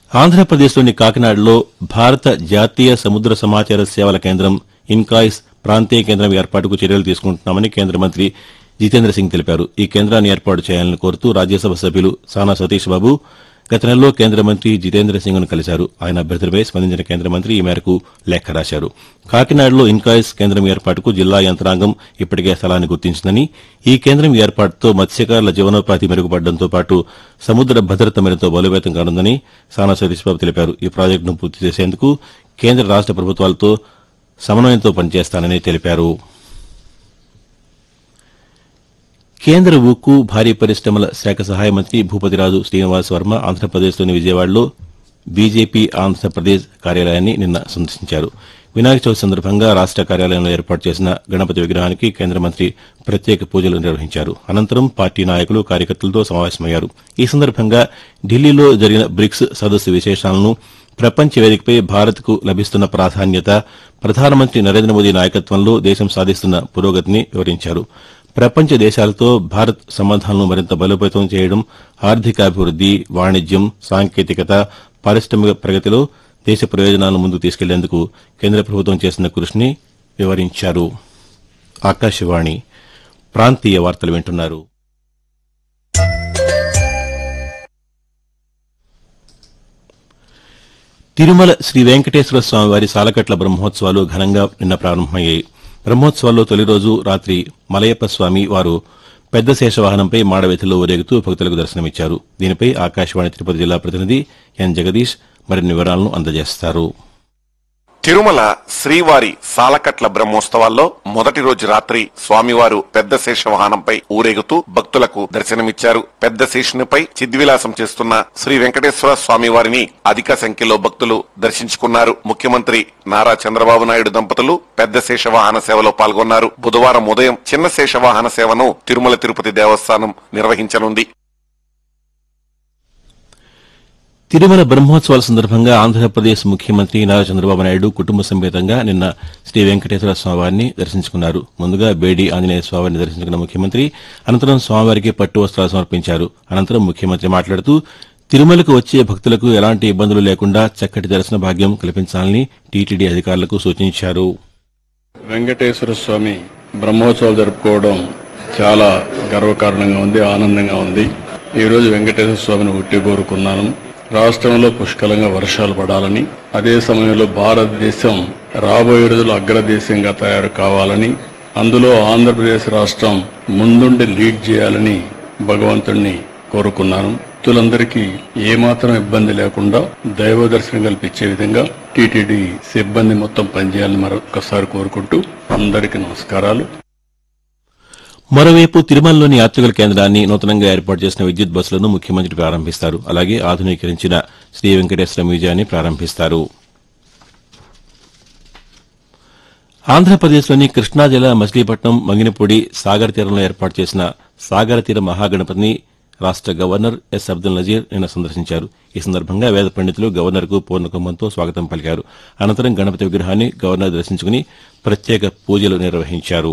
ఆంధ్రప్రదేశ్లోని కాకినాడలో భారత జాతీయ సముద్ర సమాచార సేవల కేంద్రం ఇన్కాయిస్ ప్రాంతీయ కేంద్రం ఏర్పాటుకు చర్యలు తీసుకుంటున్నామని కేంద్ర మంత్రి జితేంద్ర సింగ్ తెలిపారు ఈ కేంద్రాన్ని ఏర్పాటు చేయాలని కోరుతూ రాజ్యసభ సభ్యులు సానా సతీష్ బాబు గత నెలలో కేంద్ర మంత్రి జితేంద్ర సింగ్ను కలిశారు ఆయన అభ్యర్థులపై స్పందించిన కేంద్ర మంత్రి ఈ మేరకు లేఖ రాశారు కాకినాడలో ఇన్కాయిస్ కేంద్రం ఏర్పాటుకు జిల్లా యంత్రాంగం ఇప్పటికే స్థలాన్ని గుర్తించిందని ఈ కేంద్రం ఏర్పాటుతో మత్స్యకారుల జీవనోపాధి మెరుగుపడడంతో పాటు సముద్ర భద్రత మరింత బలోపేతం కానుందని సానా సతీష్ బాబు తెలిపారు ఈ ప్రాజెక్టును పూర్తి చేసేందుకు కేంద్ర రాష్ట ప్రభుత్వాలతో సమన్వయంతో పనిచేస్తానని తెలిపారు కేంద్ర ఉక్కు భారీ పరిశ్రమల శాఖ సహాయ మంత్రి భూపతిరాజు శ్రీనివాస్ వర్మ ఆంధ్రప్రదేశ్లోని విజయవాడలో బీజేపీ ఆంధ్రప్రదేశ్ కార్యాలయాన్ని నిన్న సందర్శించారు వినాయక చవితి సందర్భంగా రాష్ట కార్యాలయంలో ఏర్పాటు చేసిన గణపతి విగ్రహానికి కేంద్ర మంత్రి ప్రత్యేక పూజలు నిర్వహించారు అనంతరం పార్టీ నాయకులు కార్యకర్తలతో సమావేశమయ్యారు ఈ సందర్భంగా ఢిల్లీలో జరిగిన బ్రిక్స్ సదస్సు విశేషాలను ప్రపంచ వేదికపై భారత్కు లభిస్తున్న ప్రాధాన్యత ప్రధానమంత్రి నరేంద్ర మోదీ నాయకత్వంలో దేశం సాధిస్తున్న పురోగతిని వివరించారు ప్రపంచ దేశాలతో భారత్ సంబంధాలను మరింత బలోపేతం చేయడం ఆర్థికాభివృద్ది వాణిజ్యం సాంకేతికత పారిశ్రామిక ప్రగతిలో దేశ ప్రయోజనాలను ముందుకు తీసుకెళ్లేందుకు కేంద్ర ప్రభుత్వం చేస్తున్న కృషిని వివరించారు ఆకాశవాణి ప్రాంతీయ వార్తలు వింటున్నారు తిరుమల శ్రీ వెంకటేశ్వర స్వామి వారి సాలకట్ల బ్రహ్మోత్సవాలు ఘనంగా నిన్న ప్రారంభమయ్యాయి బ్రహ్మోత్సవాల్లో తొలి రోజు రాత్రి మలయప్ప స్వామి వారు పెద్ద శేషవాహనంపై మాడవీధిలో ఊరేగుతూ భక్తులకు దర్శనమిచ్చారు దీనిపై ఆకాశవాణి తిరుపతి జిల్లా ప్రతినిధి ఎన్ జగదీష్ మరిన్ని వివరాలను అందజేస్తారు తిరుమల శ్రీవారి సాలకట్ల బ్రహ్మోత్సవాల్లో మొదటి రోజు రాత్రి స్వామివారు పెద్ద శేష వాహనంపై ఊరేగుతూ భక్తులకు దర్శనమిచ్చారు పెద్ద శేషునిపై చిద్విలాసం చేస్తున్న శ్రీ వెంకటేశ్వర స్వామివారిని అధిక సంఖ్యలో భక్తులు దర్శించుకున్నారు ముఖ్యమంత్రి నారా చంద్రబాబు నాయుడు దంపతులు పెద్ద శేష వాహన సేవలో పాల్గొన్నారు బుధవారం ఉదయం చిన్న శేష వాహన సేవను తిరుమల తిరుపతి దేవస్థానం నిర్వహించనుంది తిరుమల బ్రహ్మోత్సవాల సందర్భంగా ఆంధ్రప్రదేశ్ ముఖ్యమంత్రి నారా చంద్రబాబు నాయుడు కుటుంబ సమేతంగా నిన్న శ్రీ వెంకటేశ్వర స్వామివారిని దర్శించుకున్నారు ముందుగా బేడి ఆంజనేయ స్వామివారిని దర్శించుకున్న ముఖ్యమంత్రి అనంతరం స్వామివారికి పట్టు వస్త్రాలు సమర్పించారు అనంతరం ముఖ్యమంత్రి మాట్లాడుతూ తిరుమలకు వచ్చే భక్తులకు ఎలాంటి ఇబ్బందులు లేకుండా చక్కటి దర్శన భాగ్యం కల్పించాలని టీటీడీ అధికారులకు సూచించారు వెంకటేశ్వర స్వామి బ్రహ్మోత్సవాలు జరుపుకోవడం చాలా గర్వకారణంగా ఉంది ఆనందంగా ఉంది ఈ రోజు వెంకటేశ్వర స్వామిని ఉట్టి కోరుకున్నాను రాష్ట్రంలో పుష్కలంగా వర్షాలు పడాలని అదే సమయంలో భారతదేశం రాబోయే రోజులు అగ్రదేశంగా తయారు కావాలని అందులో ఆంధ్రప్రదేశ్ రాష్ట్రం ముందుండి లీడ్ చేయాలని భగవంతుణ్ణి కోరుకున్నాను భక్తులందరికీ ఏమాత్రం ఇబ్బంది లేకుండా దైవ దర్శనం కల్పించే విధంగా టీటీడీ సిబ్బంది మొత్తం పనిచేయాలని మరొకసారి కోరుకుంటూ అందరికీ నమస్కారాలు మరోవైపు తిరుమలలోని యాత్రికుల కేంద్రాన్ని నూతనంగా ఏర్పాటు చేసిన విద్యుత్ బస్సులను ముఖ్యమంత్రి ప్రారంభిస్తారు అలాగే ఆధునీకరించిన శ్రీ వెంకటేశ్వర మ్యూజియాన్ని ప్రారంభిస్తారు ఆంధ్రప్రదేశ్లోని కృష్ణా జిల్లా మచిలీపట్నం మంగినపూడి సాగర్ తీరంలో ఏర్పాటు చేసిన సాగర తీర మహాగణపతిని రాష్ట గవర్నర్ ఎస్ అబ్దుల్ నజీర్ నిన్న సందర్శించారు ఈ సందర్భంగా వేద పండితులు గవర్నర్కు పూర్ణకుంభంతో స్వాగతం పలికారు అనంతరం గణపతి విగ్రహాన్ని గవర్నర్ దర్శించుకుని ప్రత్యేక పూజలు నిర్వహించారు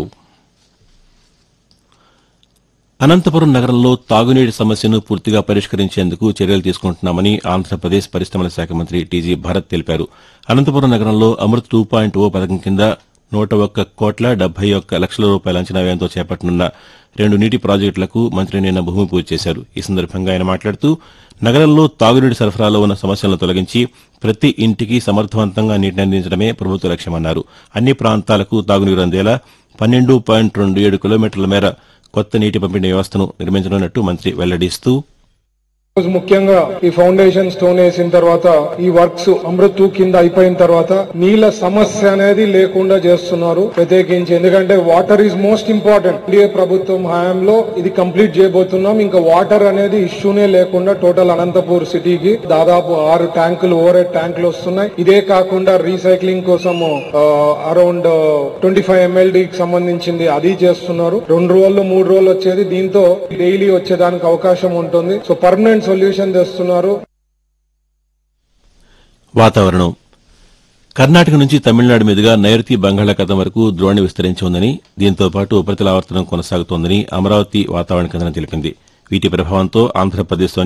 అనంతపురం నగరంలో తాగునీటి సమస్యను పూర్తిగా పరిష్కరించేందుకు చర్యలు తీసుకుంటున్నామని ఆంధ్రప్రదేశ్ పరిశ్రమల శాఖ మంత్రి టీజీ భరత్ తెలిపారు అనంతపురం నగరంలో అమృత్ టూ పాయింట్ ఓ పథకం కింద నూట ఒక్క కోట్ల డెబ్బై ఒక్క లక్షల రూపాయల అంచనా వ్యయంతో చేపట్టనున్న రెండు నీటి ప్రాజెక్టులకు మంత్రి నిన్న భూమి పూజ చేశారు ఈ సందర్భంగా ఆయన మాట్లాడుతూ నగరంలో తాగునీటి సరఫరాలో ఉన్న సమస్యలను తొలగించి ప్రతి ఇంటికి సమర్థవంతంగా నీటిని అందించడమే ప్రభుత్వ లక్ష్యమన్నారు అన్ని ప్రాంతాలకు తాగునీరు అందేలా పన్నెండు పాయింట్ రెండు ఏడు కిలోమీటర్ల మేర కొత్త నీటి పంపిణీ వ్యవస్థను నిర్మించనున్నట్టు మంత్రి వెల్లడిస్తూ రోజు ముఖ్యంగా ఈ ఫౌండేషన్ స్టోన్ వేసిన తర్వాత ఈ వర్క్స్ అమృత్ టూ కింద అయిపోయిన తర్వాత నీళ్ల సమస్య అనేది లేకుండా చేస్తున్నారు ప్రత్యేకించి ఎందుకంటే water is most important NDA ప్రభుత్వం హయాంలో ఇది కంప్లీట్ చేయబోతున్నాం ఇంకా వాటర్ అనేది ఇష్యూనే లేకుండా టోటల్ అనంతపూర్ సిటీకి దాదాపు ఆరు ట్యాంకులు ఓవర్ హెడ్ ట్యాంకులు వస్తున్నాయి ఇదే కాకుండా రీసైక్లింగ్ కోసం అరౌండ్ ట్వంటీ ఫైవ్ ఎంఎల్డి కి సంబంధించింది అది చేస్తున్నారు రెండు రోజులు మూడు రోజులు వచ్చేది దీంతో డైలీ వచ్చేదానికి అవకాశం ఉంటుంది సో పర్మనెంట్ సొల్యూషన్ తెస్తున్నారు వాతావరణం కర్ణాటక నుంచి తమిళనాడు మీదుగా నైరుతి బంగాళాఖాతం వరకు ద్రోణి విస్తరించి ఉందని దీంతో పాటు ఉపరితల ఆవర్తనం కొనసాగుతోందని అమరావతి వాతావరణ కేంద్రం తెలిపింది వీటి ప్రభావంతో ఆంధ్రప్రదేశ్లోని